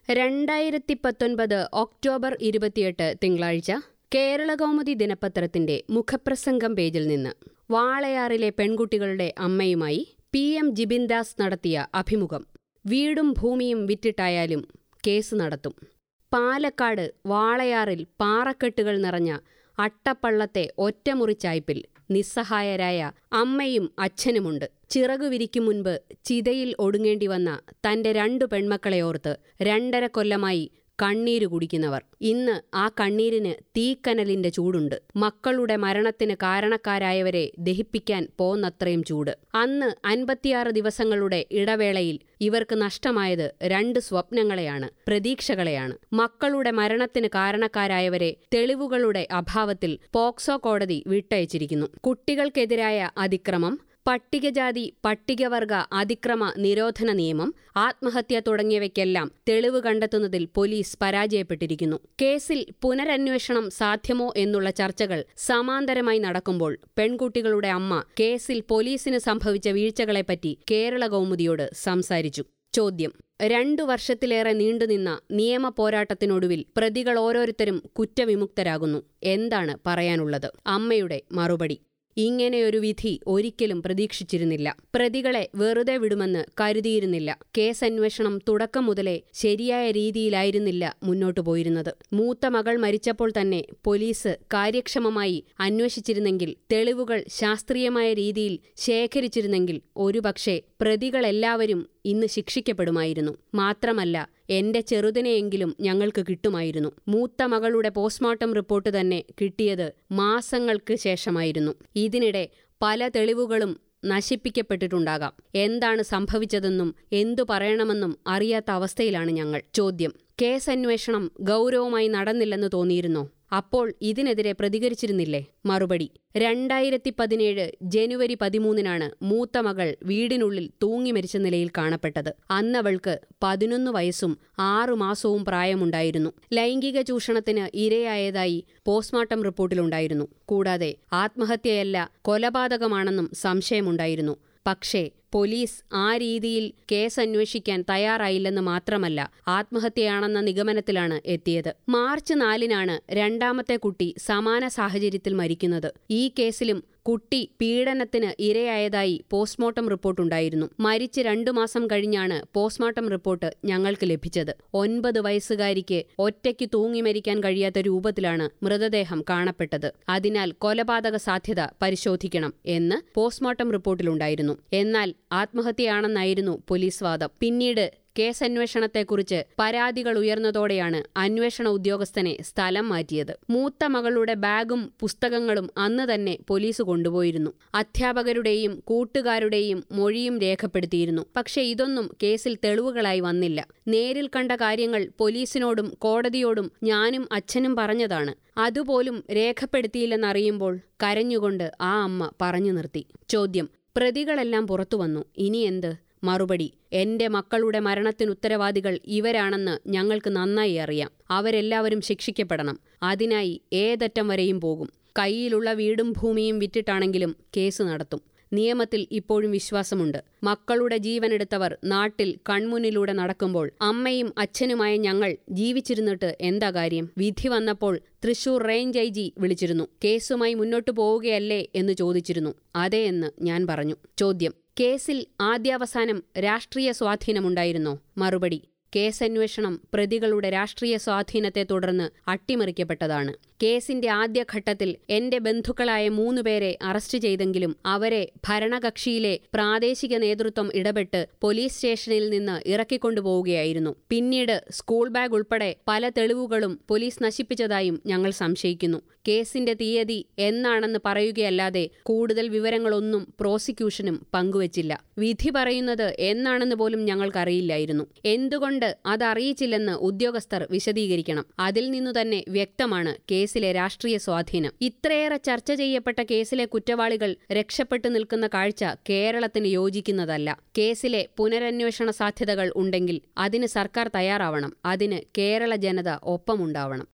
രണ്ടായിരത്തി പത്തൊൻപത് ഒക്ടോബർ ഇരുപത്തിയെട്ട് തിങ്കളാഴ്ച കേരളകൗമുദി ദിനപത്രത്തിന്റെ മുഖപ്രസംഗം പേജിൽ നിന്ന് വാളയാറിലെ പെൺകുട്ടികളുടെ അമ്മയുമായി പി എം ജിബിൻദാസ് നടത്തിയ അഭിമുഖം വീടും ഭൂമിയും വിറ്റിട്ടായാലും കേസ് നടത്തും പാലക്കാട് വാളയാറിൽ പാറക്കെട്ടുകൾ നിറഞ്ഞ അട്ടപ്പള്ളത്തെ ഒറ്റമുറിച്ചായ്പിൽ നിസ്സഹായരായ അമ്മയും അച്ഛനുമുണ്ട് ചിറകു വിരിക്കും മുൻപ് ചിതയിൽ ഒടുങ്ങേണ്ടി വന്ന തന്റെ രണ്ടു പെൺമക്കളെ ഓർത്ത് രണ്ടര കൊല്ലമായി കണ്ണീര് കുടിക്കുന്നവർ ഇന്ന് ആ കണ്ണീരിന് തീക്കനലിന്റെ ചൂടുണ്ട് മക്കളുടെ മരണത്തിന് കാരണക്കാരായവരെ ദഹിപ്പിക്കാൻ പോന്നത്രയും ചൂട് അന്ന് അൻപത്തിയാറ് ദിവസങ്ങളുടെ ഇടവേളയിൽ ഇവർക്ക് നഷ്ടമായത് രണ്ട് സ്വപ്നങ്ങളെയാണ് പ്രതീക്ഷകളെയാണ് മക്കളുടെ മരണത്തിന് കാരണക്കാരായവരെ തെളിവുകളുടെ അഭാവത്തിൽ പോക്സോ കോടതി വിട്ടയച്ചിരിക്കുന്നു കുട്ടികൾക്കെതിരായ അതിക്രമം പട്ടികജാതി പട്ടികവർഗ അതിക്രമ നിരോധന നിയമം ആത്മഹത്യ തുടങ്ങിയവയ്ക്കെല്ലാം തെളിവ് കണ്ടെത്തുന്നതിൽ പോലീസ് പരാജയപ്പെട്ടിരിക്കുന്നു കേസിൽ പുനരന്വേഷണം സാധ്യമോ എന്നുള്ള ചർച്ചകൾ സമാന്തരമായി നടക്കുമ്പോൾ പെൺകുട്ടികളുടെ അമ്മ കേസിൽ പോലീസിന് സംഭവിച്ച വീഴ്ചകളെപ്പറ്റി കേരള കൗമുദിയോട് സംസാരിച്ചു ചോദ്യം രണ്ടു വർഷത്തിലേറെ നീണ്ടുനിന്ന നിയമ പോരാട്ടത്തിനൊടുവിൽ പ്രതികൾ ഓരോരുത്തരും കുറ്റവിമുക്തരാകുന്നു എന്താണ് പറയാനുള്ളത് അമ്മയുടെ മറുപടി ഇങ്ങനെയൊരു വിധി ഒരിക്കലും പ്രതീക്ഷിച്ചിരുന്നില്ല പ്രതികളെ വെറുതെ വിടുമെന്ന് കരുതിയിരുന്നില്ല കേസന്വേഷണം തുടക്കം മുതലേ ശരിയായ രീതിയിലായിരുന്നില്ല മുന്നോട്ടു പോയിരുന്നത് മൂത്ത മകൾ മരിച്ചപ്പോൾ തന്നെ പോലീസ് കാര്യക്ഷമമായി അന്വേഷിച്ചിരുന്നെങ്കിൽ തെളിവുകൾ ശാസ്ത്രീയമായ രീതിയിൽ ശേഖരിച്ചിരുന്നെങ്കിൽ ഒരുപക്ഷെ പ്രതികളെല്ലാവരും ഇന്ന് ശിക്ഷിക്കപ്പെടുമായിരുന്നു മാത്രമല്ല എന്റെ ചെറുതിനെയെങ്കിലും ഞങ്ങൾക്ക് കിട്ടുമായിരുന്നു മൂത്ത മകളുടെ പോസ്റ്റ്മോർട്ടം റിപ്പോർട്ട് തന്നെ കിട്ടിയത് മാസങ്ങൾക്ക് ശേഷമായിരുന്നു ഇതിനിടെ പല തെളിവുകളും നശിപ്പിക്കപ്പെട്ടിട്ടുണ്ടാകാം എന്താണ് സംഭവിച്ചതെന്നും എന്തു പറയണമെന്നും അറിയാത്ത അവസ്ഥയിലാണ് ഞങ്ങൾ ചോദ്യം കേസന്വേഷണം ഗൗരവമായി നടന്നില്ലെന്ന് തോന്നിയിരുന്നോ അപ്പോൾ ഇതിനെതിരെ പ്രതികരിച്ചിരുന്നില്ലേ മറുപടി രണ്ടായിരത്തി പതിനേഴ് ജനുവരി പതിമൂന്നിനാണ് മൂത്ത മകൾ വീടിനുള്ളിൽ തൂങ്ങി മരിച്ച നിലയിൽ കാണപ്പെട്ടത് അന്നവൾക്ക് പതിനൊന്ന് വയസ്സും ആറു മാസവും പ്രായമുണ്ടായിരുന്നു ലൈംഗിക ചൂഷണത്തിന് ഇരയായതായി പോസ്റ്റ്മോർട്ടം റിപ്പോർട്ടിലുണ്ടായിരുന്നു കൂടാതെ ആത്മഹത്യയല്ല കൊലപാതകമാണെന്നും സംശയമുണ്ടായിരുന്നു പക്ഷേ പോലീസ് ആ രീതിയിൽ കേസ് അന്വേഷിക്കാൻ തയ്യാറായില്ലെന്ന് മാത്രമല്ല ആത്മഹത്യയാണെന്ന നിഗമനത്തിലാണ് എത്തിയത് മാർച്ച് നാലിനാണ് രണ്ടാമത്തെ കുട്ടി സമാന സാഹചര്യത്തിൽ മരിക്കുന്നത് ഈ കേസിലും കുട്ടി പീഡനത്തിന് ഇരയായതായി പോസ്റ്റ്മോർട്ടം റിപ്പോർട്ടുണ്ടായിരുന്നു മരിച്ച് രണ്ടു മാസം കഴിഞ്ഞാണ് പോസ്റ്റ്മോർട്ടം റിപ്പോർട്ട് ഞങ്ങൾക്ക് ലഭിച്ചത് ഒൻപത് വയസ്സുകാരിക്ക് ഒറ്റയ്ക്ക് തൂങ്ങി മരിക്കാൻ കഴിയാത്ത രൂപത്തിലാണ് മൃതദേഹം കാണപ്പെട്ടത് അതിനാൽ കൊലപാതക സാധ്യത പരിശോധിക്കണം എന്ന് പോസ്റ്റ്മോർട്ടം റിപ്പോർട്ടിലുണ്ടായിരുന്നു എന്നാൽ ആത്മഹത്യയാണെന്നായിരുന്നു പോലീസ് വാദം പിന്നീട് കേസന്വേഷണത്തെക്കുറിച്ച് പരാതികൾ ഉയർന്നതോടെയാണ് അന്വേഷണ ഉദ്യോഗസ്ഥനെ സ്ഥലം മാറ്റിയത് മൂത്ത മകളുടെ ബാഗും പുസ്തകങ്ങളും അന്ന് തന്നെ പോലീസ് കൊണ്ടുപോയിരുന്നു അധ്യാപകരുടെയും കൂട്ടുകാരുടെയും മൊഴിയും രേഖപ്പെടുത്തിയിരുന്നു പക്ഷെ ഇതൊന്നും കേസിൽ തെളിവുകളായി വന്നില്ല നേരിൽ കണ്ട കാര്യങ്ങൾ പോലീസിനോടും കോടതിയോടും ഞാനും അച്ഛനും പറഞ്ഞതാണ് അതുപോലും രേഖപ്പെടുത്തിയില്ലെന്നറിയുമ്പോൾ കരഞ്ഞുകൊണ്ട് ആ അമ്മ പറഞ്ഞു നിർത്തി ചോദ്യം പ്രതികളെല്ലാം പുറത്തുവന്നു ഇനി എന്ത് മറുപടി എന്റെ മക്കളുടെ മരണത്തിനുത്തരവാദികൾ ഇവരാണെന്ന് ഞങ്ങൾക്ക് നന്നായി അറിയാം അവരെല്ലാവരും ശിക്ഷിക്കപ്പെടണം അതിനായി ഏതറ്റം വരെയും പോകും കയ്യിലുള്ള വീടും ഭൂമിയും വിറ്റിട്ടാണെങ്കിലും കേസ് നടത്തും നിയമത്തിൽ ഇപ്പോഴും വിശ്വാസമുണ്ട് മക്കളുടെ ജീവനെടുത്തവർ നാട്ടിൽ കൺമുന്നിലൂടെ നടക്കുമ്പോൾ അമ്മയും അച്ഛനുമായ ഞങ്ങൾ ജീവിച്ചിരുന്നിട്ട് എന്താ കാര്യം വിധി വന്നപ്പോൾ തൃശൂർ റേഞ്ച് ഐ ജി വിളിച്ചിരുന്നു കേസുമായി മുന്നോട്ടു പോവുകയല്ലേ എന്ന് ചോദിച്ചിരുന്നു അതെ എന്ന് ഞാൻ പറഞ്ഞു ചോദ്യം കേസിൽ ആദ്യാവസാനം രാഷ്ട്രീയ സ്വാധീനമുണ്ടായിരുന്നോ മറുപടി കേസന്വേഷണം പ്രതികളുടെ രാഷ്ട്രീയ സ്വാധീനത്തെ തുടർന്ന് അട്ടിമറിക്കപ്പെട്ടതാണ് കേസിന്റെ ആദ്യഘട്ടത്തിൽ എന്റെ ബന്ധുക്കളായ മൂന്നുപേരെ അറസ്റ്റ് ചെയ്തെങ്കിലും അവരെ ഭരണകക്ഷിയിലെ പ്രാദേശിക നേതൃത്വം ഇടപെട്ട് പോലീസ് സ്റ്റേഷനിൽ നിന്ന് ഇറക്കിക്കൊണ്ടുപോവുകയായിരുന്നു പിന്നീട് സ്കൂൾ ബാഗ് ഉൾപ്പെടെ പല തെളിവുകളും പോലീസ് നശിപ്പിച്ചതായും ഞങ്ങൾ സംശയിക്കുന്നു കേസിന്റെ തീയതി എന്നാണെന്ന് പറയുകയല്ലാതെ കൂടുതൽ വിവരങ്ങളൊന്നും പ്രോസിക്യൂഷനും പങ്കുവച്ചില്ല വിധി പറയുന്നത് എന്നാണെന്ന് പോലും ഞങ്ങൾക്കറിയില്ലായിരുന്നു എന്തുകൊണ്ട് അതറിയിച്ചില്ലെന്ന് ഉദ്യോഗസ്ഥർ വിശദീകരിക്കണം അതിൽ നിന്നു തന്നെ വ്യക്തമാണ് കേസിലെ രാഷ്ട്രീയ സ്വാധീനം ഇത്രയേറെ ചർച്ച ചെയ്യപ്പെട്ട കേസിലെ കുറ്റവാളികൾ രക്ഷപ്പെട്ടു നിൽക്കുന്ന കാഴ്ച കേരളത്തിന് യോജിക്കുന്നതല്ല കേസിലെ പുനരന്വേഷണ സാധ്യതകൾ ഉണ്ടെങ്കിൽ അതിന് സർക്കാർ തയ്യാറാവണം അതിന് കേരള ജനത ഒപ്പമുണ്ടാവണം